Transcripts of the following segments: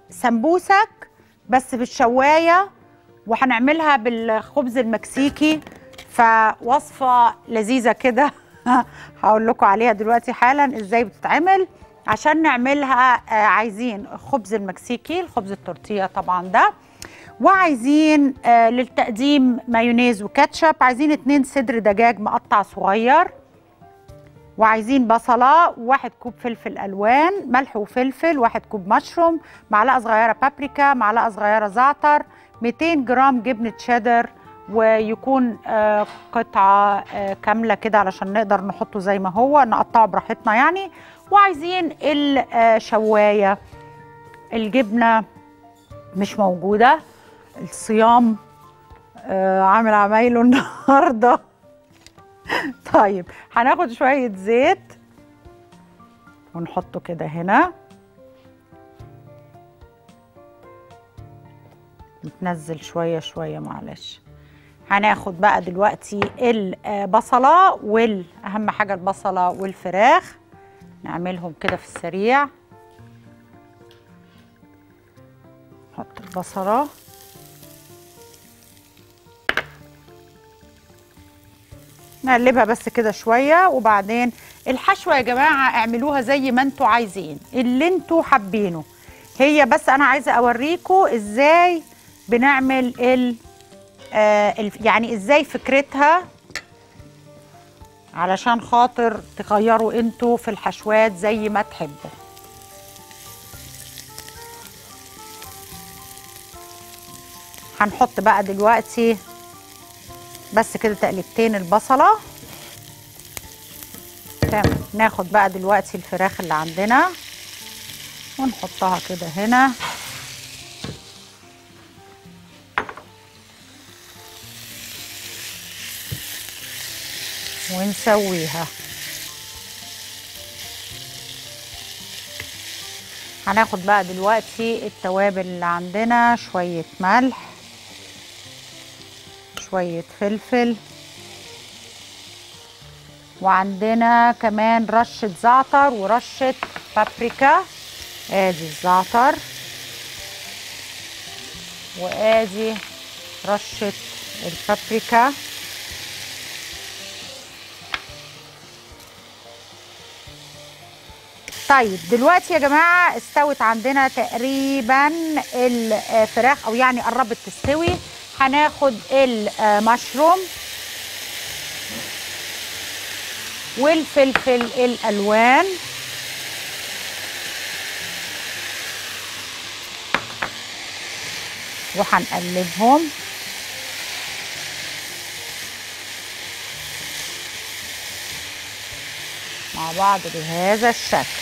سمبوسك بس بالشوايه وهنعملها بالخبز المكسيكي فوصفه لذيذه كده هقول لكم عليها دلوقتي حالا ازاي بتتعمل عشان نعملها آه، عايزين الخبز المكسيكي الخبز التورتيه طبعا ده وعايزين آه، للتقديم مايونيز وكاتشب عايزين اتنين صدر دجاج مقطع صغير وعايزين بصلة وواحد كوب فلفل ألوان ملح وفلفل واحد كوب مشروم معلقة صغيرة بابريكا معلقة صغيرة زعتر 200 جرام جبنة شيدر ويكون آه، قطعة آه، كاملة كده علشان نقدر نحطه زي ما هو نقطعه براحتنا يعني وعايزين الشواية الجبنة مش موجودة الصيام آه، عامل عمايله النهارده طيب هناخد شوية زيت ونحطه كده هنا نتنزل شوية شوية معلش هناخد بقى دلوقتي البصلة والأهم حاجة البصلة والفراخ نعملهم كده في السريع نحط البصلة نقلبها بس كده شويه وبعدين الحشوه يا جماعه اعملوها زي ما انتوا عايزين اللي انتوا حابينه هي بس انا عايزه اوريكم ازاي بنعمل ال آه ال- يعني ازاي فكرتها علشان خاطر تغيروا انتوا في الحشوات زي ما تحبوا هنحط بقى دلوقتي بس كده تقلبتين البصله تمام ناخد بقى دلوقتي الفراخ اللي عندنا ونحطها كده هنا ونسويها هناخد بقى دلوقتي التوابل اللي عندنا شوية ملح شوية فلفل وعندنا كمان رشة زعتر ورشة بابريكا ادي الزعتر وادي رشة البابريكا طيب دلوقتي يا جماعة استوت عندنا تقريبا الفراخ او يعني قربت تستوي هناخد المشروم والفلفل الالوان وهنقلبهم مع بعض بهذا الشكل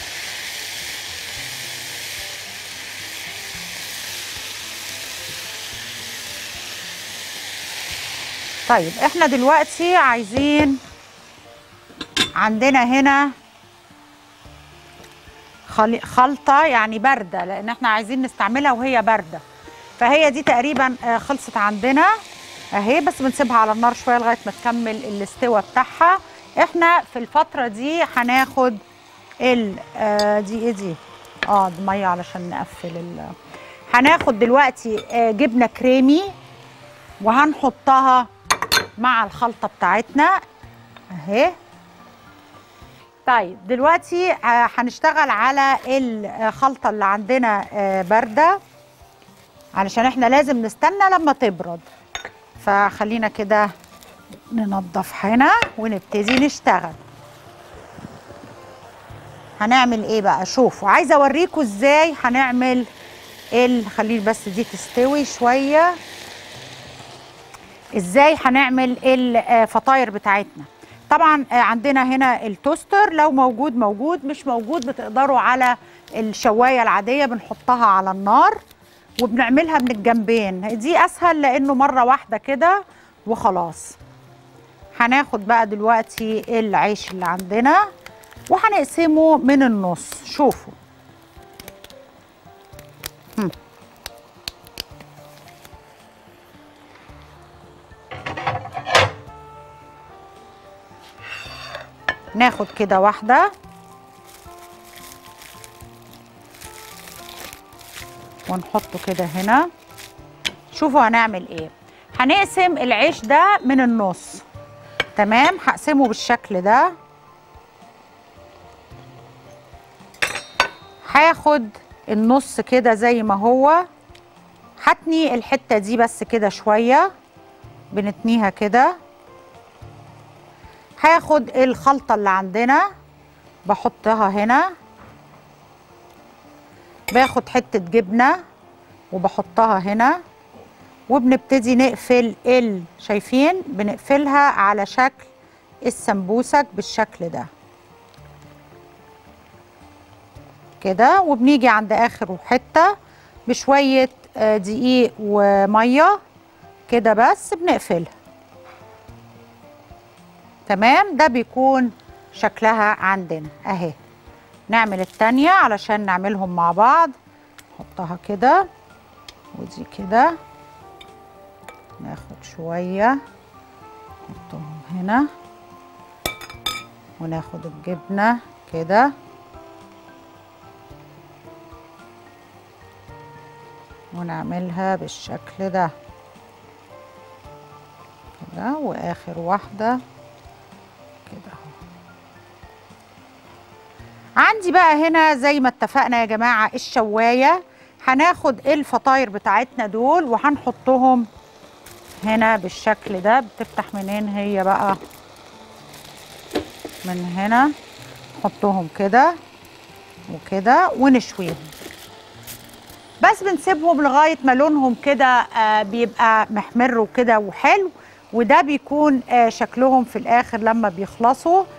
طيب احنا دلوقتي عايزين عندنا هنا خلي- خلطة يعني باردة لأن احنا عايزين نستعملها وهي باردة فهي دي تقريبا آه، خلصت عندنا اهي بس بنسيبها على النار شوية لغاية ما تكمل الاستوى بتاعها احنا في الفترة دي هناخد ال آه، دي ايه دي اه دي مية علشان نقفل ال هناخد دلوقتي آه، جبنة كريمي وهنحطها مع الخلطة بتاعتنا اهي طيب دلوقتي آه، هنشتغل على الخلطة اللي عندنا آه، باردة علشان احنا لازم نستنى لما تبرد فخلينا كده ننضف هنا ونبتدي نشتغل هنعمل ايه بقى شوفوا عايزه اوريكم ازاي هنعمل ال خليني بس دي تستوي شويه ازاي هنعمل الفطاير بتاعتنا طبعا آه، عندنا هنا التوستر لو موجود موجود مش موجود بتقدروا على الشوايه العاديه بنحطها على النار وبنعملها من الجنبين دي اسهل لانه مره واحده كده وخلاص هناخد بقى دلوقتي العيش اللي عندنا وهنقسمه من النص شوفوا هم. ناخد كده واحده ونحطه كده هنا شوفوا هنعمل ايه هنقسم العيش ده من النص تمام هقسمه بالشكل ده هاخد النص كده زي ما هو هتني الحته دي بس كده شويه بنتنيها كده هاخد الخلطه اللي عندنا بحطها هنا باخد حته جبنه وبحطها هنا وبنبتدي نقفل ال شايفين بنقفلها على شكل السمبوسك بالشكل ده كده وبنيجي عند اخر حته بشويه آه، دقيق وميه كده بس بنقفلها تمام ده بيكون شكلها عندنا اهي نعمل التانية علشان نعملهم مع بعض نحطها كده ودي كده ناخد شوية نحطهم هنا وناخد الجبنة كده ونعملها بالشكل ده كده واخر واحدة كده اهو عندي بقى هنا زي ما اتفقنا يا جماعة الشواية هناخد الفطاير بتاعتنا دول وهنحطهم هنا بالشكل ده بتفتح منين هي بقى من هنا نحطهم كده وكده ونشويهم بس بنسيبهم لغايه ما لونهم كده آه، بيبقى محمر وكده وحلو وده بيكون آه، شكلهم في الاخر لما بيخلصوا